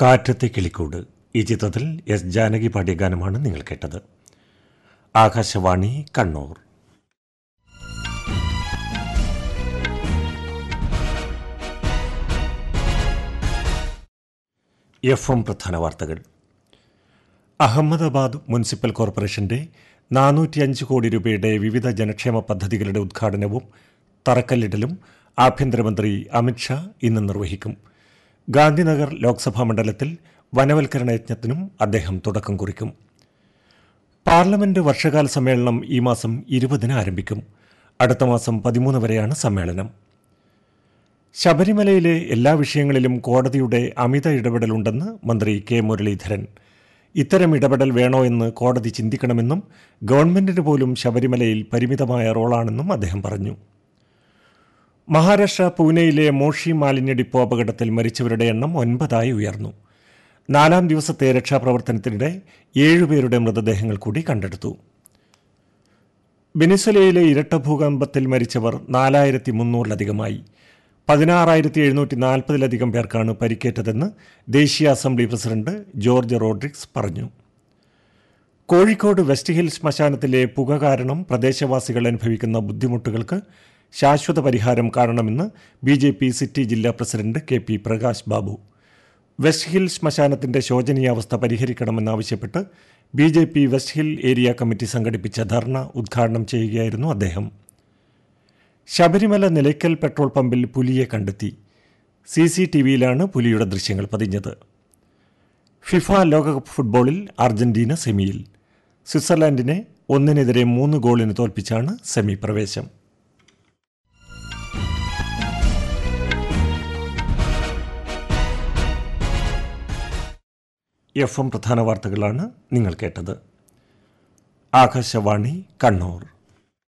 കാറ്റത്തെ കിളിക്കൂട് ഈ ചിത്രത്തിൽ എസ് ജാനകി പാടിയ ഗാനമാണ് നിങ്ങൾ കേട്ടത് ആകാശവാണി കണ്ണൂർ എഫ് എം പ്രധാന വാർത്തകൾ അഹമ്മദാബാദ് മുനിസിപ്പൽ കോർപ്പറേഷന്റെ നാനൂറ്റിയഞ്ച് കോടി രൂപയുടെ വിവിധ ജനക്ഷേമ പദ്ധതികളുടെ ഉദ്ഘാടനവും തറക്കല്ലിടലും ആഭ്യന്തരമന്ത്രി അമിത്ഷാ ഇന്ന് നിർവഹിക്കും ഗാന്ധിനഗർ ലോക്സഭാ മണ്ഡലത്തിൽ വനവൽക്കരണ യജ്ഞത്തിനും അദ്ദേഹം തുടക്കം കുറിക്കും പാർലമെന്റ് വർഷകാല സമ്മേളനം ഈ മാസം ഇരുപതിന് ആരംഭിക്കും അടുത്ത മാസം പതിമൂന്ന് വരെയാണ് സമ്മേളനം ശബരിമലയിലെ എല്ലാ വിഷയങ്ങളിലും കോടതിയുടെ അമിത ഇടപെടലുണ്ടെന്ന് മന്ത്രി കെ മുരളീധരൻ ഇത്തരം ഇടപെടൽ വേണോ എന്ന് കോടതി ചിന്തിക്കണമെന്നും ഗവൺമെന്റിന് പോലും ശബരിമലയിൽ പരിമിതമായ റോളാണെന്നും അദ്ദേഹം പറഞ്ഞു മഹാരാഷ്ട്ര പൂനെയിലെ മോഷി മാലിന്യ ഡിപ്പോ അപകടത്തിൽ മരിച്ചവരുടെ എണ്ണം ഒൻപതായി ഉയർന്നു നാലാം ദിവസത്തെ രക്ഷാപ്രവർത്തനത്തിനിടെ ഏഴുപേരുടെ മൃതദേഹങ്ങൾ കൂടി കണ്ടെടുത്തു വെനിസ്വലയിലെ ഇരട്ട ഭൂകമ്പത്തിൽ മരിച്ചവർ നാലായിരത്തി മുന്നൂറിലധികമായി പതിനാറായിരത്തി എഴുന്നൂറ്റി നാൽപ്പതിലധികം പേർക്കാണ് പരിക്കേറ്റതെന്ന് ദേശീയ അസംബ്ലി പ്രസിഡന്റ് ജോർജ് റോഡ്രിക്സ് പറഞ്ഞു കോഴിക്കോട് വെസ്റ്റ് ഹിൽ ശ്മശാനത്തിലെ പുക കാരണം പ്രദേശവാസികൾ അനുഭവിക്കുന്ന ബുദ്ധിമുട്ടുകൾക്ക് ശാശ്വത പരിഹാരം കാണണമെന്ന് ബി ജെ പി സിറ്റി ജില്ലാ president K P Prakash Babu West Hill ശ്മശാനത്തിന്റെ ശോചനീയാവസ്ഥ പരിഹരിക്കണമെന്നാവശ്യപ്പെട്ട് B J P West Hill area committee സംഘടിപ്പിച്ച ധർണ ഉദ്ഘാടനം ചെയ്യുകയായിരുന്നു അദ്ദേഹം ശബരിമല നിലയ്ക്കൽ പെട്രോൾ പമ്പിൽ പുലിയെ കണ്ടെത്തി സി സി ടി വിയിലാണ് പുലിയുടെ ദൃശ്യങ്ങൾ പതിഞ്ഞത് ഫിഫ ലോകകപ്പ് ഫുട്ബോളിൽ അർജന്റീന സെമിയിൽ സ്വിറ്റ്സർലാൻഡിനെ ഒന്നിനെതിരെ മൂന്ന് ഗോളിന് തോൽപ്പിച്ചാണ് സെമി പ്രവേശം എഫ് എം പ്രധാന വാർത്തകളാണ് നിങ്ങൾ കേട്ടത് ആകാശവാണി കണ്ണൂർ